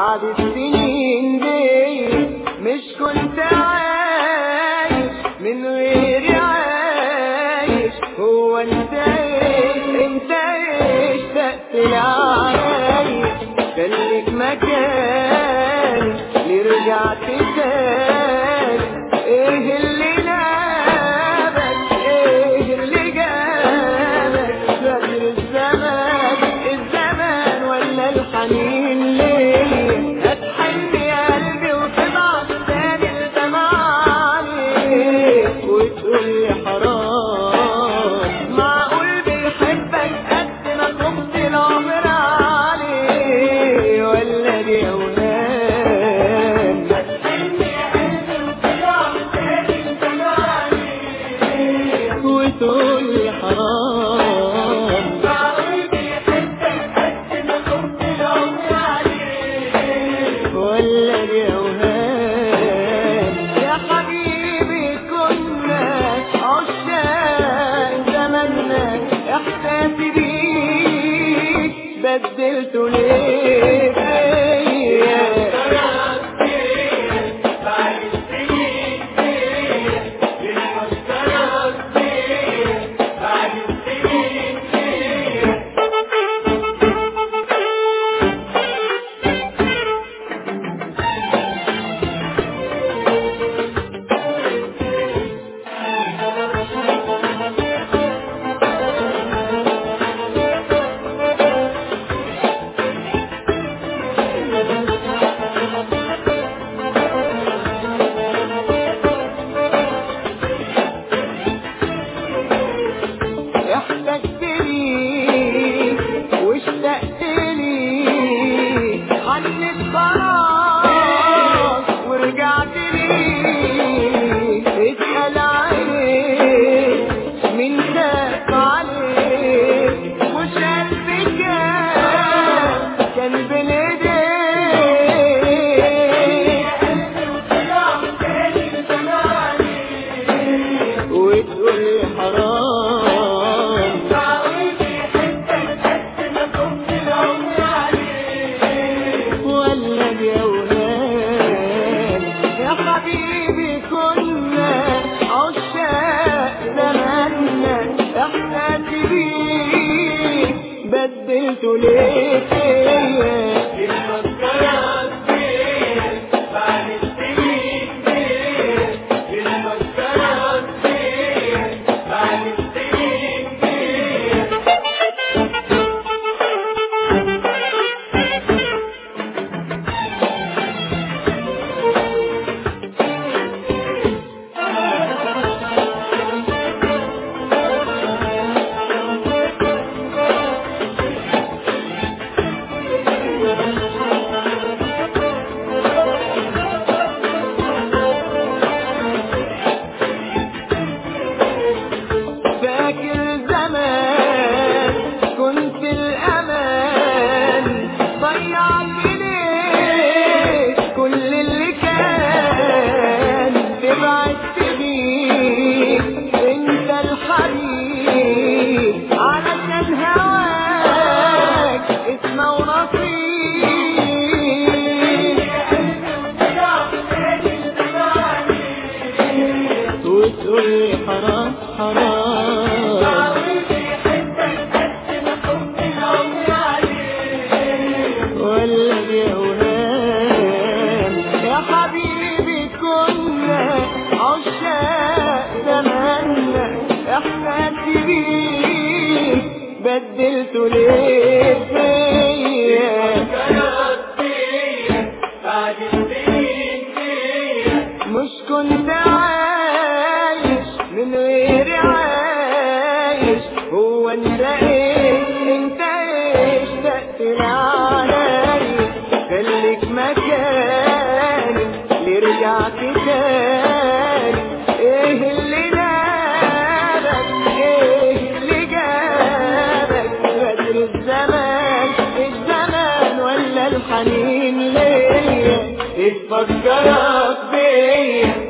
بعد السنين دي مش كنت عايش من غيري عايش هو انت ايه انت ايه اشتقت لعايش خليك مكاني اللي رجعت تاني ايه اللي نابك ايه اللي جابك غير الزمان الزمان ولا الحنين ليه هتحن يا قلبي وتضعف تاني الزمان وتقول لي حرام معقول بيحبك قد ما كنت العمر عليه ولا دي اوهام وتقول لي حرام ولا دي اوهام يا حبيبي كنا عشاق زماننا احساسي بيك بدلته ليه فيا احتجت لي واشتقت لي حنت خلاص ورجعت لي اسأل عليك مين خاف عليك مش قلبي كان كان بين ايديك وتقول لي حرام ولا بيوهان يا حبيبي كنا عشاق زماننا احساسي بيك بدلته ليه فيا فاكر زمان كنت الأمان ضيعت ليه كل اللي كان تبعت بيه انت الحبيب علشان هواك اسمه ونصيب وتقول لي حرام حرام ولا دي اوهام يا حبيبي كنا عشاق زماننا احساسي بيك بدلته ليه فيا مش كنت عايش من غير عايش هو انت ايه انت ايه اشتقت لعلي خليك مكاني اللي رجعت تاني ايه اللي نابك ايه اللي جابك غدر الزمان الزمان ولا الحنين ليا اتفكرك بيا